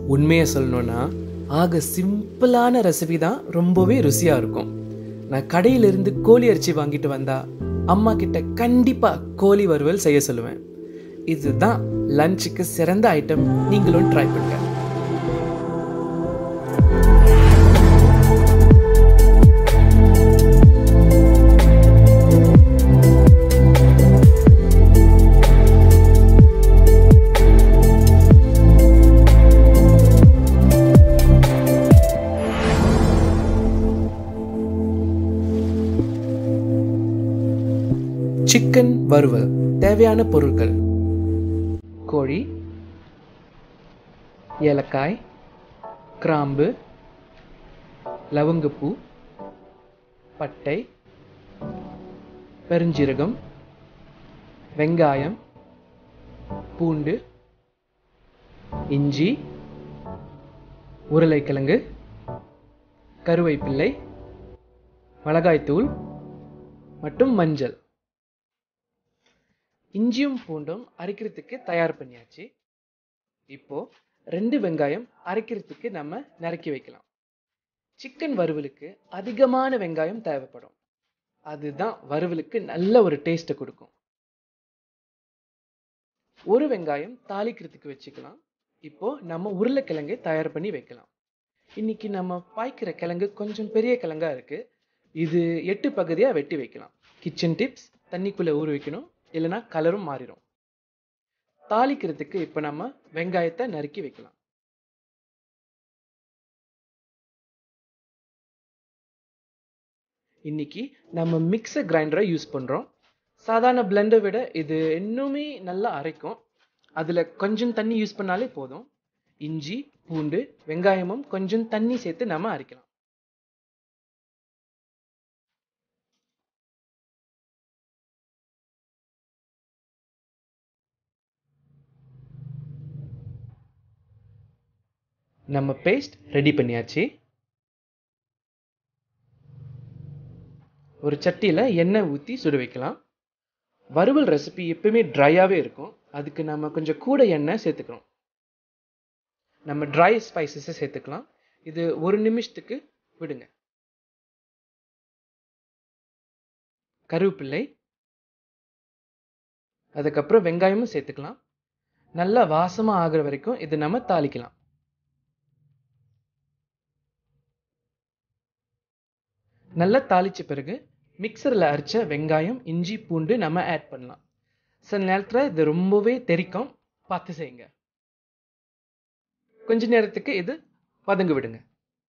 உண்மையை சொல்லணும்னா ஆக சிம்பிளான ரெசிபி தான் ரொம்பவே ருசியாக இருக்கும் நான் கடையிலிருந்து கோழி அரிசி வாங்கிட்டு வந்தா அம்மா கிட்ட கண்டிப்பாக கோழி வறுவல் செய்ய சொல்லுவேன் இதுதான் லஞ்சுக்கு சிறந்த ஐட்டம் நீங்களும் ட்ரை பண்ணுங்க சிக்கன் வறுவல் தேவையான பொருட்கள் கோழி ஏலக்காய் கிராம்பு லவங்கப்பூ பட்டை பெருஞ்சீரகம் வெங்காயம் பூண்டு இஞ்சி உருளைக்கிழங்கு கருவேப்பிள்ளை மிளகாய்த்தூள் மற்றும் மஞ்சள் இஞ்சியும் பூண்டும் அரைக்கிறதுக்கு தயார் பண்ணியாச்சு இப்போ ரெண்டு வெங்காயம் அரைக்கிறதுக்கு நம்ம நறுக்கி வைக்கலாம் சிக்கன் வறுவலுக்கு அதிகமான வெங்காயம் தேவைப்படும் அதுதான் வறுவலுக்கு நல்ல ஒரு டேஸ்ட்டை கொடுக்கும் ஒரு வெங்காயம் தாளிக்கிறதுக்கு வச்சுக்கலாம் இப்போ நம்ம உருளைக்கிழங்கை தயார் பண்ணி வைக்கலாம் இன்னைக்கு நம்ம பாய்க்கிற கிழங்கு கொஞ்சம் பெரிய கிழங்கா இருக்கு இது எட்டு பகுதியா வெட்டி வைக்கலாம் கிச்சன் டிப்ஸ் தண்ணிக்குள்ள ஊற வைக்கணும் இல்லைன்னா கலரும் மாறிடும் தாளிக்கிறதுக்கு இப்போ நம்ம வெங்காயத்தை நறுக்கி வைக்கலாம் இன்னைக்கு நம்ம மிக்சர் கிரைண்டரை யூஸ் பண்ணுறோம் சாதாரண பிளெண்டை விட இது இன்னுமே நல்லா அரைக்கும் அதில் கொஞ்சம் தண்ணி யூஸ் பண்ணாலே போதும் இஞ்சி பூண்டு வெங்காயமும் கொஞ்சம் தண்ணி சேர்த்து நம்ம அரைக்கலாம் நம்ம பேஸ்ட் ரெடி பண்ணியாச்சு ஒரு சட்டியில் எண்ணெய் ஊற்றி சுட வைக்கலாம் வறுவல் ரெசிபி எப்பவுமே ட்ரையாகவே இருக்கும் அதுக்கு நம்ம கொஞ்சம் கூட எண்ணெய் சேர்த்துக்கிறோம் நம்ம ட்ரை ஸ்பைசஸை சேர்த்துக்கலாம் இது ஒரு நிமிஷத்துக்கு விடுங்க கருவேப்பிள்ளை அதுக்கப்புறம் வெங்காயமும் சேர்த்துக்கலாம் நல்லா வாசமாக ஆகுற வரைக்கும் இது நம்ம தாளிக்கலாம் நல்லா தாளிச்ச பிறகு மிக்சரில் அரைச்ச வெங்காயம் இஞ்சி பூண்டு நம்ம ஆட் பண்ணலாம் சில நேரத்தில் இது ரொம்பவே தெரிக்கும் பார்த்து செய்யுங்க கொஞ்ச நேரத்துக்கு இது வதங்க விடுங்க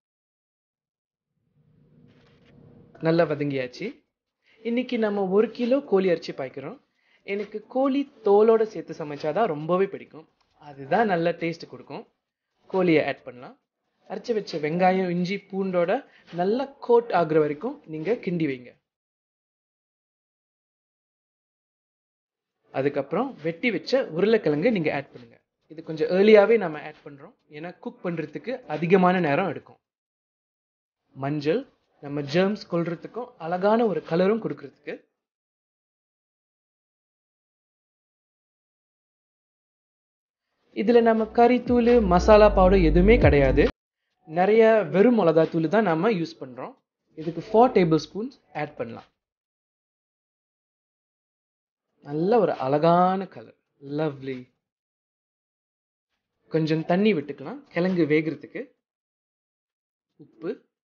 நல்லா வதங்கியாச்சு இன்னைக்கு நம்ம ஒரு கிலோ கோழி அரிசி பாய்க்கிறோம் எனக்கு கோழி தோலோட சேர்த்து சமைச்சாதான் ரொம்பவே பிடிக்கும் அதுதான் நல்ல டேஸ்ட் கொடுக்கும் கோழியை ஆட் பண்ணலாம் அரைச்சி வச்ச வெங்காயம் இஞ்சி பூண்டோட நல்லா கோட் ஆகுற வரைக்கும் நீங்க கிண்டி வைங்க அதுக்கப்புறம் வெட்டி வச்ச உருளைக்கிழங்கு நீங்க ஆட் பண்ணுங்க இது கொஞ்சம் ஏர்லியாவே நம்ம ஆட் பண்றோம் ஏன்னா குக் பண்றதுக்கு அதிகமான நேரம் எடுக்கும் மஞ்சள் நம்ம ஜெர்ம்ஸ் கொள்றதுக்கும் அழகான ஒரு கலரும் கொடுக்கறதுக்கு இதுல நம்ம கறித்தூள் மசாலா பவுடர் எதுவுமே கிடையாது நிறைய வெறும் மிளகாத்தூள் தான் நம்ம யூஸ் பண்ணுறோம் இதுக்கு ஃபோர் டேபிள் ஸ்பூன்ஸ் ஆட் பண்ணலாம் நல்ல ஒரு அழகான கலர் லவ்லி கொஞ்சம் தண்ணி விட்டுக்கலாம் கிழங்கு வேகிறதுக்கு உப்பு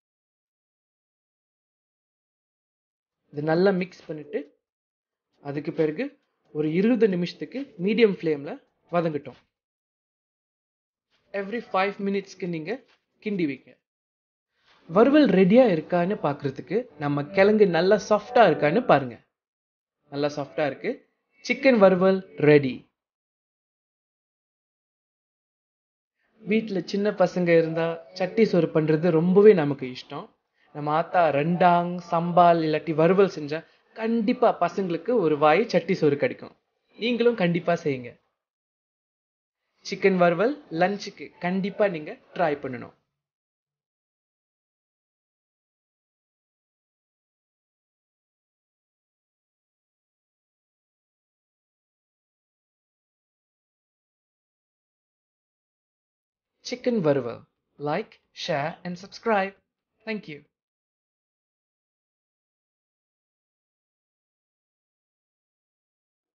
இது நல்லா மிக்ஸ் பண்ணிட்டு அதுக்கு பிறகு ஒரு இருபது நிமிஷத்துக்கு மீடியம் ஃப்ளேமில் வதங்கட்டும் எவ்ரி ஃபைவ் மினிட்ஸ்க்கு நீங்கள் கிண்டி வைங்க வறுவல் ரெடியாக இருக்கான்னு பார்க்குறதுக்கு நம்ம கிழங்கு நல்லா சாஃப்டாக இருக்கான்னு பாருங்க நல்லா சாஃப்டாக இருக்கு சிக்கன் வறுவல் ரெடி வீட்டில் சின்ன பசங்க இருந்தால் சட்டி சோறு பண்ணுறது ரொம்பவே நமக்கு இஷ்டம் நம்ம ஆத்தா ரெண்டாங் சம்பால் இல்லாட்டி வறுவல் செஞ்சால் கண்டிப்பாக பசங்களுக்கு ஒரு வாய் சட்டி சோறு கிடைக்கும் நீங்களும் கண்டிப்பாக செய்யுங்க சிக்கன் வறுவல் லஞ்சுக்கு கண்டிப்பாக நீங்கள் ட்ரை பண்ணணும் chicken vறுவல். Like, share and subscribe. Thank you.